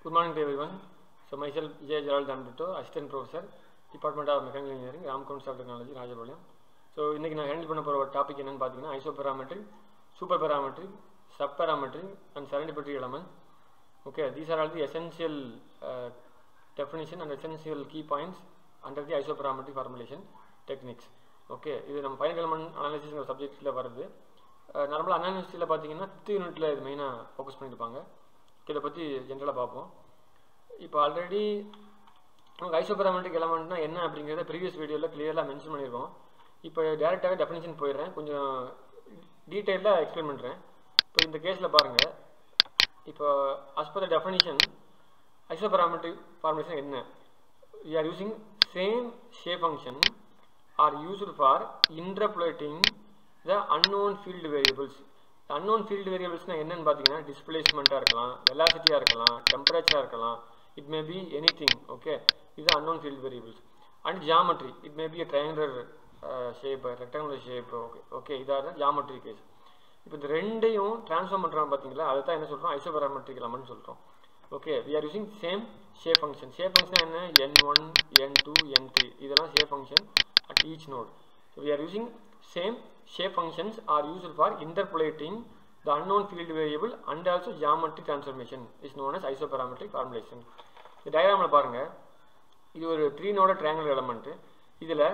Good morning to everyone. So myself J. Gerald Danbito, Assistant Professor, Department of Mechanical Engineering, Ramcon Soft Technology, Rajapalayam so இன்றைக்கி நான் handle பண்ண போகிற ஒரு topic என்னென்னு பார்த்தீங்கன்னா isoparametric superparametric subparametric and serendipity element okay these are all the essential definition and essential key points under the isoparametric formulation techniques okay இது நம்ம final element அனாலிசிஸ்ங்கிற சப்ஜெக்ட்டில் வருது நார்மலாக அனாலிசிஸில் பார்த்தீங்கன்னா ஃபிஃப்த் யூனிட்டில் இது மெயினாக ஃபோக்கஸ் பண்ணியிருப்பாங்க இதை பற்றி ஜென்ரலாக பார்ப்போம் இப்போ ஆல்ரெடி நமக்கு ஐசோபெராமெட்ரிக் எலமெண்ட்னா என்ன அப்படிங்கிறத ப்ரீவியஸ் வீடியோவில் கிளியராக மென்ஷன் பண்ணியிருக்கோம் இப்போ டேரெக்டாகவே டெஃபினேஷன் போயிடுறேன் கொஞ்சம் டீட்டெயிலாக எக்ஸ்பிளைன் பண்ணுறேன் இப்போ இந்த கேஸில் பாருங்கள் இப்போ as per the definition isoparametric formulation என்ன we are using same shape function are used for interpolating the unknown field variables unknown field வேரியபிள்ஸ்னால் என்னென்னு பார்த்தீங்கன்னா டிஸ்பிளேஸ்மெண்ட்டாக இருக்கலாம் வெலாசிட்டியாக இருக்கலாம் டெம்பரேச்சராக இருக்கலாம் it may be anything okay இது unknown field variables and geometry it may be a triangular shape rectangular shape okay okay இதாக தான் ஜாமெட்ரி கேஸ் இப்போ இந்த ரெண்டையும் ட்ரான்ஸ்ஃபார்ம் பண்ணுறோம் பார்த்தீங்களா அதை தான் என்ன சொல்கிறோம் ஐசோபராமெட்ரிக் எலமெண்ட் சொல்கிறோம் okay we are using same shape function shape function என்ன N one N two N three இதெல்லாம் shape function at each node so we are using same shape functions are used for interpolating the unknown field variable and also geometric transformation is known as isoparametric formulation இந்த டயக்ராமில் பாருங்கள் இது ஒரு three நோட triangle element இதில்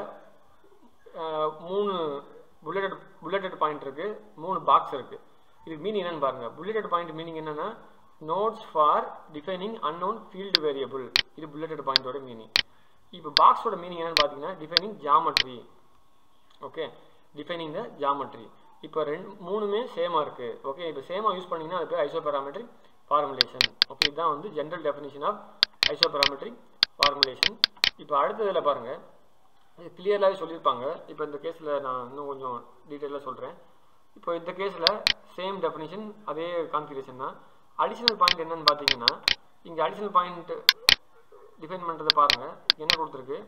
மூணு bulleted bulleted point இருக்குது மூணு box இருக்குது இதுக்கு மீனிங் என்னன்னு பாருங்கள் புல்லட்டட் பாயிண்ட் மீனிங் என்னென்னா nodes for defining unknown field variable இது புல்லட்டட் பாயிண்டோட மீனிங் இப்போ பாக்ஸோட மீனிங் என்னன்னு பார்த்தீங்கன்னா defining geometry okay defining the geometry இப்போ ரெண்டு மூணுமே சேமாக இருக்குது ஓகே இப்போ சேமாக யூஸ் பண்ணிங்கன்னா அது பேர் ஐசோபெராமெட்ரிக் ஃபார்முலேஷன் ஓகே இதுதான் வந்து general definition of isoparametric formulation இப்போ அடுத்ததில் பாருங்கள் இது கிளியராகவே சொல்லியிருப்பாங்க இப்போ இந்த கேஸில் நான் இன்னும் கொஞ்சம் டீட்டெயிலாக சொல்கிறேன் இப்போ இந்த கேஸில் சேம் டெஃபினிஷன் அதே கான்ஃபிகரேஷன் தான் அடிஷ்னல் பாயிண்ட் என்னன்னு பார்த்தீங்கன்னா இங்கே அடிஷ்னல் பாயிண்ட் டிஃபைன் பண்ணுறதை பாருங்கள் என்ன கொடுத்துருக்கு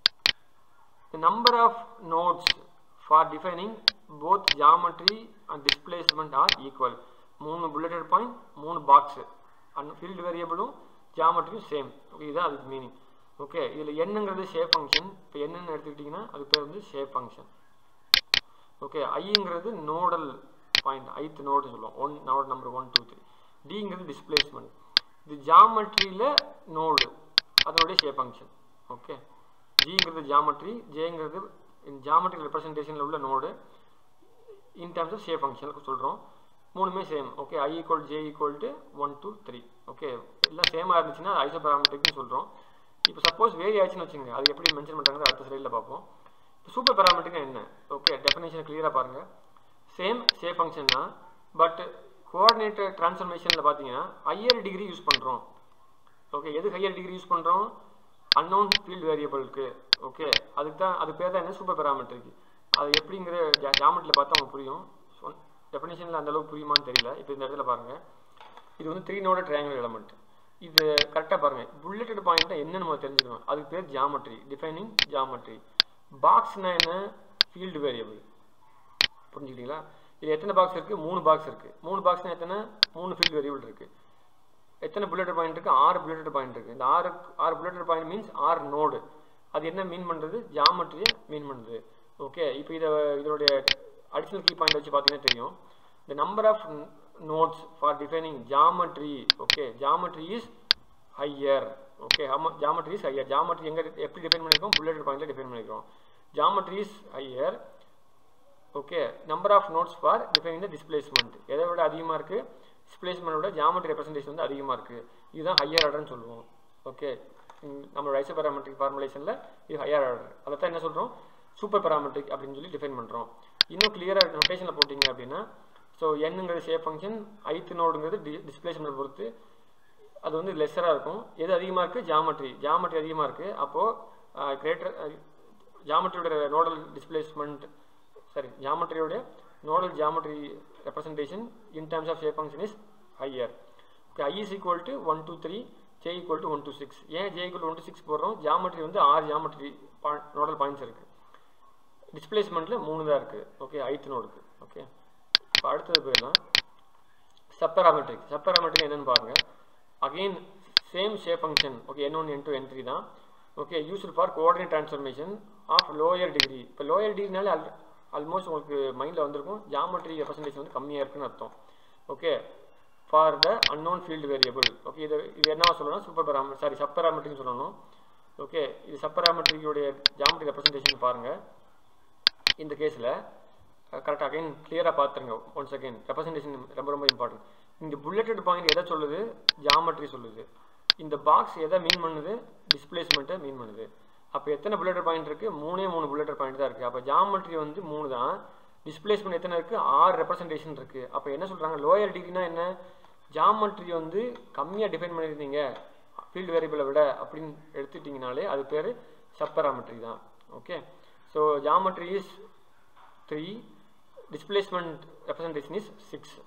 the number of nodes for defining both geometry and displacement are equal மூணு புல்லட்டட் பாயிண்ட் மூணு பாக்ஸ் அண்ட் ஃபீல்டு வேரியபிளும் ஜாமெட்ரியும் சேம் ஓகே இதுதான் அதுக்கு மீனிங் ஓகே இதில் என்னங்கிறது ஷேப் ஃபங்க்ஷன் இப்போ என்னென்னு எடுத்துக்கிட்டிங்கன்னா அது பேர் வந்து ஷேப் ஃபங்க்ஷன் ஓகே ஐங்கிறது நோடல் பாயிண்ட் ஐத் நோடு சொல்லுவோம் one node number one two three டிங்கிறது டிஸ்பிளேஸ்மெண்ட் இது ஜாமெட்ரியில் நோடு அதனுடைய ஷேப் ஃபங்க்ஷன் ஓகே ஜிங்கிறது ஜாமெட்ரி ஜேங்கிறது ஜாமெட்ரி ரெப்ரசன்டேஷனில் உள்ள node in terms of shape ஃபங்க்ஷனுக்கு சொல்கிறோம் மூணுமே same okay I equal J equal to one two three okay எல்லாம் சேமாக இருந்துச்சுன்னா ஐசோபெராமெட்ரிக்னு சொல்கிறோம் இப்போ சப்போஸ் வேரி ஆச்சுன்னு வச்சுங்க அது எப்படி மென்ஷன் பண்ணுறாங்க அடுத்த ஸ்லைடில் பார்ப்போம் இப்போ சூப்பர் பெராமெட்ரிக்னா என்ன ஓகே டெஃபினேஷன் கிளியராக பாருங்கள் சேம் ஷேப் ஃபங்க்ஷன் தான் பட் கோஆர்டினேட்டர் ட்ரான்ஸ்ஃபர்மேஷனில் பார்த்தீங்கன்னா ஹையர் டிகிரி யூஸ் பண்ணுறோம் ஓகே எது ஹையர் டிகிரி யூஸ் பண்ணுறோம் அன்னோன் ஃபீல்டு வேரியபிளுக்கு ஓகே அதுக்கு தான் அது பேர் தான் என்ன சூப்பர் பெராமெட்ரிக்கு அது எப்படிங்கிற ஜா ஜாமெட்ரியில் பார்த்தா உங்களுக்கு புரியும் டெஃபினேஷனில் அந்தளவுக்கு புரியுமான்னு தெரியல இப்போ இந்த இடத்துல பாருங்கள் இது வந்து த்ரீ நோட ட்ரையாங்கல் எலமெண்ட் இது கரெக்டாக பாருங்கள் புல்லட்டட் பாயிண்ட்டை என்ன நம்ம தெரிஞ்சுக்கணும் அதுக்கு பேர் ஜாமெட்ரி டிஃபைனிங் ஜாமெட்ரி பாக்ஸ்னா என்ன ஃபீல்டு வேரியபிள் புரிஞ்சுக்கிட்டீங்களா இது எத்தனை பாக்ஸ் இருக்குது மூணு பாக்ஸ் இருக்குது மூணு பாக்ஸ்னால் எத்தனை மூணு ஃபீல்டு வேரியபிள் இருக்குது எத்தனை புல்லட்டட் பாயிண்ட் இருக்குது ஆறு புல்லட்டட் பாயிண்ட் இருக்குது இந்த ஆறு ஆறு புல்லட்டட் பாயிண்ட் மீன்ஸ் ஆறு நோடு அது என்ன மீன் பண்ணுறது ஜாமெட்ரியை மீன் பண்ணுறது ஓகே இப்போ இதை இதோடைய அடிஷ்னல் கீ பாயிண்ட் வச்சு பார்த்தீங்கன்னா தெரியும் the number of nodes for defining geometry okay geometry is higher okay geometry is higher geometry எங்கே எப்படி டிஃபைன் பண்ணியிருக்கோம் புல்லட்டட் பாயிண்டில் டிஃபைன் பண்ணியிருக்கோம் geometry is higher okay number of nodes for defining the displacement எதை விட அதிகமாக இருக்குது டிஸ்பிளேஸ்மெண்ட்டோட ஜாமெட்ரி ரெப்ரசன்டேஷன் வந்து அதிகமாக இருக்குது இதுதான் ஹையர் ஆர்டர்னு சொல்லுவோம் ஓகே நம்மளோட ஐசோபெராமெட்ரிக் ஃபார்முலேஷனில் இது ஹையர் ஆர்டர் அதை தான் என்ன சொல்கிறோம் சூப்பர் பெராமெட்ரிக் அப்படின்னு சொல்லி டிஃபைன் பண்ணுறோம் இன்னும் கிளியராக நொட்டேஷனில் போட்டிங்க அப்படின்னா ஸோ என்னங்கிறது ஷேப் ஃபங்க்ஷன் ஐத்து நோடுங்கிறது டி டிஸ்பிளேஸ்மெண்ட் பொறுத்து அது வந்து லெஸ்ஸராக இருக்கும் எது அதிகமாக இருக்குது ஜாமெட்ரி ஜாமெட்ரி அதிகமாக இருக்குது அப்போது கிரேட்டர் ஜாமெட்ரியோட நோடல் டிஸ்பிளேஸ்மெண்ட் சாரி ஜாமெட்ரியோட nodal geometry representation in terms of shape function is higher. Okay, i is equal to 1 to 3, j equal to 1 to 6. ஏன் j equal to 1 to 6 போடுறோம் ஜாமெட்ரி வந்து ஆறு geometry nodal points இருக்குது டிஸ்பிளேஸ்மெண்ட்டில் மூணு தான் இருக்குது okay ஐத்து நோடுக்கு ஓகே இப்போ அடுத்தது போயிடலாம் சப்பராமெட்ரிக் சப்பராமெட்ரிக் என்னென்னு பாருங்கள் again same shape function okay N one N two N three தான் okay used for coordinate transformation of lower degree இப்போ லோயர் டிகிரினால அல் ஆல்மோஸ்ட் உங்களுக்கு மைண்டில் வந்திருக்கும் ஜாமெட்ரி ரெப்ரசன்டேஷன் வந்து கம்மியாக இருக்குன்னு அர்த்தம் okay for the unknown field variable okay இது இது என்ன சொல்லணும் சூப்பர் பராம சாரி சப் பராமெட்ரின்னு சொல்லணும் ஓகே இது சப் பராமெட்ரிக்குடைய ஜாமெட்ரி ரெப்ரசன்டேஷன் பாருங்கள் இந்த கேஸில் கரெக்டாக அகைன் கிளியராக பார்த்துருங்க ஒன் செகண்ட் ரெப்ரசன்டேஷன் ரொம்ப ரொம்ப இம்பார்ட்டன்ட் இந்த புல்லட்டட் பாயிண்ட் எதை சொல்லுது ஜாமெட்ரி சொல்லுது இந்த பாக்ஸ் எதை மீன் பண்ணுது டிஸ்பிளேஸ்மெண்ட்டை மீன் பண்ணுது அப்போ எத்தனை புல்லட்டட் பாயிண்ட் இருக்குது மூணே மூணு புல்லட்டட் பாயிண்ட் தான் இருக்குது அப்போ ஜாமெட்ரி வந்து மூணு தான் டிஸ்பிளேஸ்மெண்ட் எத்தனை இருக்குது ஆறு ரெப்ரசன்டேஷன் இருக்குது அப்போ என்ன சொல்கிறாங்க லோயர் டிகிரினா என்ன ஜாமெட்ரி வந்து கம்மியாக டிஃபைன் பண்ணியிருந்தீங்க ஃபீல்டு வேரியபிளை விட அப்படின்னு எடுத்துட்டிங்கனாலே அது பேர் சப்பராமெட்ரி தான் okay so geometry is three displacement representation is 6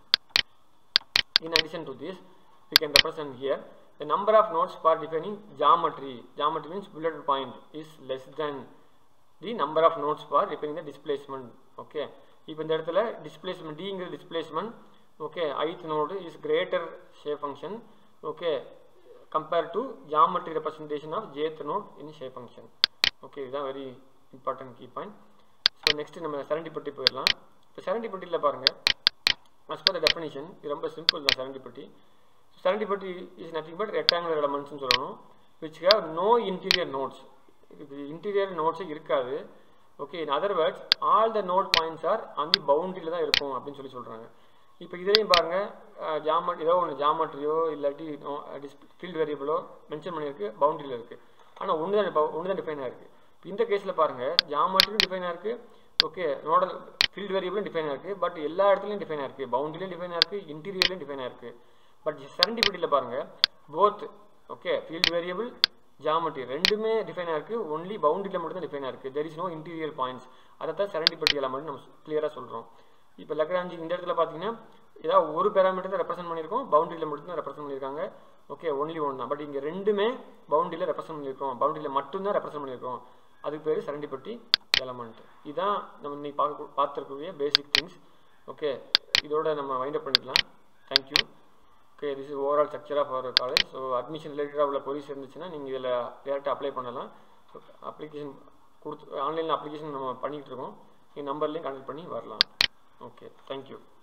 in addition to this we can represent here the number of nodes for defining geometry geometry means bullet point is less than the number of nodes for defining the displacement okay இப்போ இந்த இடத்துல displacement dங்கிற displacement okay ith node is greater shape function okay compared to geometry representation of jth node in shape function okay இதுதான் very important key point so next நம்ம serendipity போயிடலாம் இப்போ சரண்டிப்பட்டியில் பாருங்கள் as per the definition இது ரொம்ப simple தான் serendipity serendipity is nothing but rectangular எலமெண்ட்ஸ்னு சொல்லணும் which have no interior nodes இது இன்டீரியர் நோட்ஸே இருக்காது okay in other words all the node points are அந்த பவுண்டரியில் தான் இருக்கும் அப்படின்னு சொல்லி சொல்கிறாங்க இப்போ இதுலேயும் பாருங்கள் ஜாமெட் ஏதோ ஒன்று ஜாமெட்ரியோ இல்லாட்டி ஃபீல்டு வேரியபிளோ மென்ஷன் பண்ணியிருக்கு பவுண்டரியில் இருக்குது ஆனால் ஒன்று தான் ஒன்று தான் டிஃபைன் ஆயிருக்கு இப்போ இந்த கேஸில் பாருங்கள் ஜாமெட்ரியும் டிஃபைன் ஆயிருக்கு ஓகே நோடல் ஃபீல்டு வேரியபிளும் டிஃபைன் ஆயிருக்கு பட் எல்லா இடத்துலையும் டிஃபைன் ஆயிருக்கு பவுண்டரிலையும் டிஃபைன் ஆயிருக்கு இன்டீரியர்லையும் டிஃபைன் ஆயிருக்கு பட் செரண்டிபிட்டியில் பாருங்கள் both okay field variable geometry ரெண்டுமே டிஃபைன் ஆயிருக்கு ஒன்லி பவுண்டரியில் மட்டும் தான் டிஃபைன் ஆயிருக்கு there is no interior points அதை தான் செரண்டிபிட்டி எலமெண்ட் நம்ம கிளியராக சொல்கிறோம் இப்போ லக்ராஞ்சி இந்த இடத்துல பார்த்தீங்கன்னா ஏதாவது ஒரு பேராமீட்டர் தான் ரெப்ரசென்ட் பண்ணியிருக்கோம் பவுண்டரியில் மட்டும் தான் ரெப்ரசென்ட் பண்ணியிருக்காங்க ஓகே ஒன்லி ஒன் தான் பட் இங்கே ரெண்டுமே பவுண்டரியில் ரெப்ரசென்ட் பண்ணியிருக்கோம் பவுண்டரியில் மட்டும்தான் ரெப்ரசென்ட் பண்ணியிருக்கோம் அதுக்கு பேர் சரண்டிப்பட்டி எலமெண்ட் இதுதான் நம்ம இன்னைக்கு பார்க்க பார்த்துருக்கக்கூடிய பேசிக் திங்ஸ் ஓகே இதோட நம்ம வைண்ட் அப் பண்ணிக்கலாம் thank you okay this is overall structure of our college so admission ரிலேட்டடாக உள்ள பொலிஸ் இருந்துச்சுன்னா நீங்கள் இதில் டேரெக்டாக அப்ளை பண்ணலாம் ஸோ அப்ளிகேஷன் கொடுத்து ஆன்லைனில் அப்ளிகேஷன் நம்ம பண்ணிகிட்டு இருக்கோம் என் நம்பர்லேயும் கனெக்ட் பண்ணி வரலாம் ஓகே தேங்க்யூ